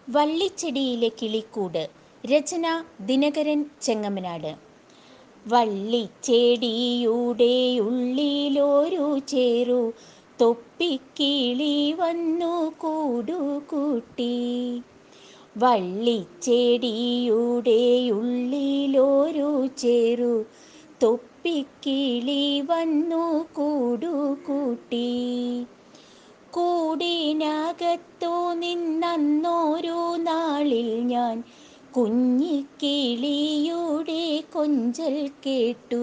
വള്ളിച്ചെടിയിലെ കിളിക്കൂട് രചന ദിനകരൻ ചെങ്ങമനാട് വള്ളിച്ചെടിയുടെ ഉള്ളിലൊരു ചേരു തൊപ്പിക്കിളി വന്നു കൂടുകൂട്ടി വള്ളിച്ചെടിയുടെ ഉള്ളിലൊരു ചേരു തൊപ്പിക്കിളി വന്നു കൂടുകൂട്ടി കൂടിനകത്തു നിന്നൊരു നാളിൽ ഞാൻ കുഞ്ഞിക്കിളിയുടെ കൊഞ്ചൽ കേട്ടു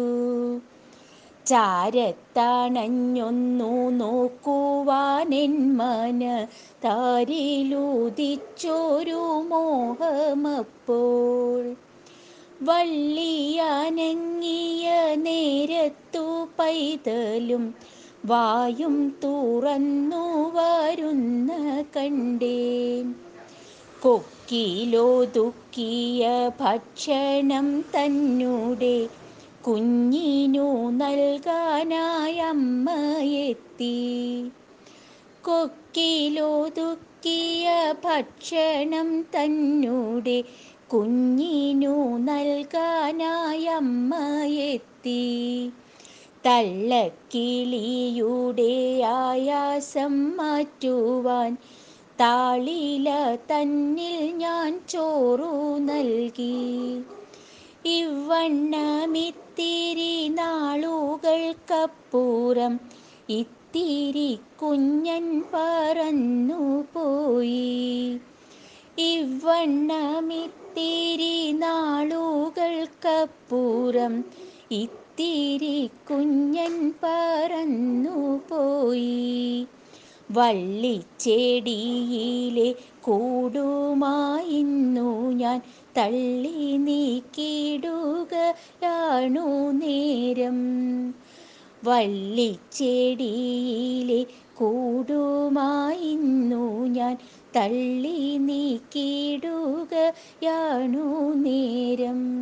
ചാരത്തണഞ്ഞൊന്നു നോക്കുവാനെൻ മന താരിലുദിച്ചൊരു മോഹമപ്പോൾ വള്ളിയനങ്ങിയ നേരത്തു പൈതലും വായും തുറന്നു വരുന്ന കണ്ടേൻ കൊക്കിലൊതുക്കിയ ഭക്ഷണം തന്നുടെ കുഞ്ഞിനു നൽകാനായി അമ്മയെത്തി കൊക്കിലൊതുക്കിയ ഭക്ഷണം തന്നുടെ കുഞ്ഞിനു നൽകാനായി അമ്മയെത്തി തള്ളക്കിളിയുടെ ആയാസം മാറ്റുവാൻ താളില തന്നിൽ ഞാൻ ചോറു നൽകി ഇവണ്ണമിത്തിരി നാളുകൾക്കപ്പുറം ഇത്തിരി കുഞ്ഞൻ പറന്നു പോയി ഇവണ്ണമിത്തിരി നാളുകൾക്കപ്പുറം ഇത്തിരി കുഞ്ഞൻ പറന്നു പോയി വള്ളിച്ചെടിയിലെ കൂടുമായിന്നു ഞാൻ തള്ളി നീക്കിടുകയാണു നേരം വള്ളിച്ചെടിയിലെ കൂടുമായിന്നു ഞാൻ തള്ളി നീക്കിടുകയാണു നേരം